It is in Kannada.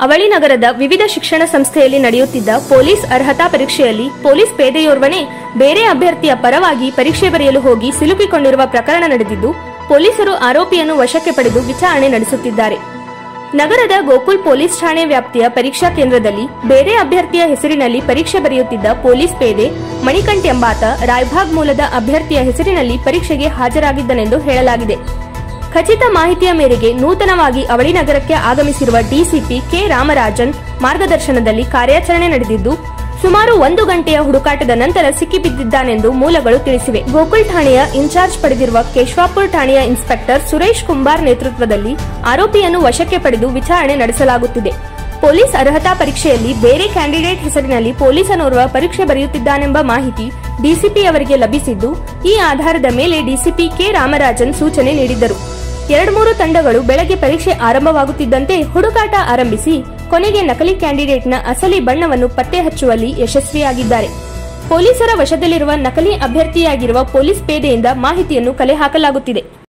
ಅವಳಿ ನಗರದ ವಿವಿಧ ಶಿಕ್ಷಣ ಸಂಸ್ಥೆಯಲ್ಲಿ ನಡೆಯುತ್ತಿದ್ದ ಪೊಲೀಸ್ ಅರ್ಹತಾ ಪರೀಕ್ಷೆಯಲ್ಲಿ ಪೊಲೀಸ್ ಪೇದೆಯೋರ್ವನೇ ಬೇರೆ ಅಭ್ಯರ್ಥಿಯ ಪರವಾಗಿ ಪರೀಕ್ಷೆ ಬರೆಯಲು ಹೋಗಿ ಸಿಲುಕಿಕೊಂಡಿರುವ ಪ್ರಕರಣ ನಡೆದಿದ್ದು ಪೊಲೀಸರು ಆರೋಪಿಯನ್ನು ವಶಕ್ಕೆ ಪಡೆದು ವಿಚಾರಣೆ ನಡೆಸುತ್ತಿದ್ದಾರೆ ನಗರದ ಗೋಕುಲ್ ಪೊಲೀಸ್ ಠಾಣೆ ವ್ಯಾಪ್ತಿಯ ಪರೀಕ್ಷಾ ಕೇಂದ್ರದಲ್ಲಿ ಬೇರೆ ಅಭ್ಯರ್ಥಿಯ ಹೆಸರಿನಲ್ಲಿ ಪರೀಕ್ಷೆ ಬರೆಯುತ್ತಿದ್ದ ಪೊಲೀಸ್ ಪೇದೆ ಮಣಿಕಂಠ್ ಎಂಬಾತ ರಾಯ್ಭಾಗ್ ಮೂಲದ ಅಭ್ಯರ್ಥಿಯ ಹೆಸರಿನಲ್ಲಿ ಪರೀಕ್ಷೆಗೆ ಹಾಜರಾಗಿದ್ದನೆಂದು ಹೇಳಲಾಗಿದೆ ಖಚಿತ ಮಾಹಿತಿಯ ಮೇರೆಗೆ ನೂತನವಾಗಿ ಅವಳಿ ನಗರಕ್ಕೆ ಆಗಮಿಸಿರುವ ಡಿಸಿಪಿ ಕೆ ರಾಮರಾಜನ್ ಮಾರ್ಗದರ್ಶನದಲ್ಲಿ ಕಾರ್ಯಾಚರಣೆ ನಡೆದಿದ್ದು ಸುಮಾರು ಒಂದು ಗಂಟೆಯ ಹುಡುಕಾಟದ ನಂತರ ಸಿಕ್ಕಿಬಿದ್ದಿದ್ದಾನೆಂದು ಮೂಲಗಳು ತಿಳಿಸಿವೆ ಗೋಕುಲ್ ಠಾಣೆಯ ಇನ್ಚಾರ್ಜ್ ಪಡೆದಿರುವ ಕೇಶವಾಪುರ ಠಾಣೆಯ ಇನ್ಸ್ಪೆಕ್ಟರ್ ಸುರೇಶ್ ಕುಂಬಾರ್ ನೇತೃತ್ವದಲ್ಲಿ ಆರೋಪಿಯನ್ನು ವಶಕ್ಕೆ ಪಡೆದು ವಿಚಾರಣೆ ನಡೆಸಲಾಗುತ್ತಿದೆ ಪೊಲೀಸ್ ಅರ್ಹತಾ ಪರೀಕ್ಷೆಯಲ್ಲಿ ಬೇರೆ ಕ್ಯಾಂಡಿಡೇಟ್ ಹೆಸರಿನಲ್ಲಿ ಪೊಲೀಸನೋರ್ವ ಪರೀಕ್ಷೆ ಬರೆಯುತ್ತಿದ್ದಾನೆಂಬ ಮಾಹಿತಿ ಡಿಸಿಪಿ ಅವರಿಗೆ ಲಭಿಸಿದ್ದು ಈ ಆಧಾರದ ಮೇಲೆ ಡಿಸಿಪಿ ಕೆ ರಾಮರಾಜನ್ ಸೂಚನೆ ನೀಡಿದ್ದರು ಎರಡು ಮೂರು ತಂಡಗಳು ಬೆಳಗ್ಗೆ ಪರೀಕ್ಷೆ ಆರಂಭವಾಗುತ್ತಿದ್ದಂತೆ ಹುಡುಕಾಟ ಆರಂಭಿಸಿ ಕೊನೆಗೆ ನಕಲಿ ಕ್ಯಾಂಡಿಡೇಟ್ನ ಅಸಲಿ ಬಣ್ಣವನ್ನು ಪತ್ತೆ ಹಚ್ಚುವಲ್ಲಿ ಯಶಸ್ವಿಯಾಗಿದ್ದಾರೆ ಪೊಲೀಸರ ವಶದಲ್ಲಿರುವ ನಕಲಿ ಅಭ್ಯರ್ಥಿಯಾಗಿರುವ ಪೊಲೀಸ್ ಪೇದೆಯಿಂದ ಮಾಹಿತಿಯನ್ನು ಕಲೆ ಹಾಕಲಾಗುತ್ತಿದೆ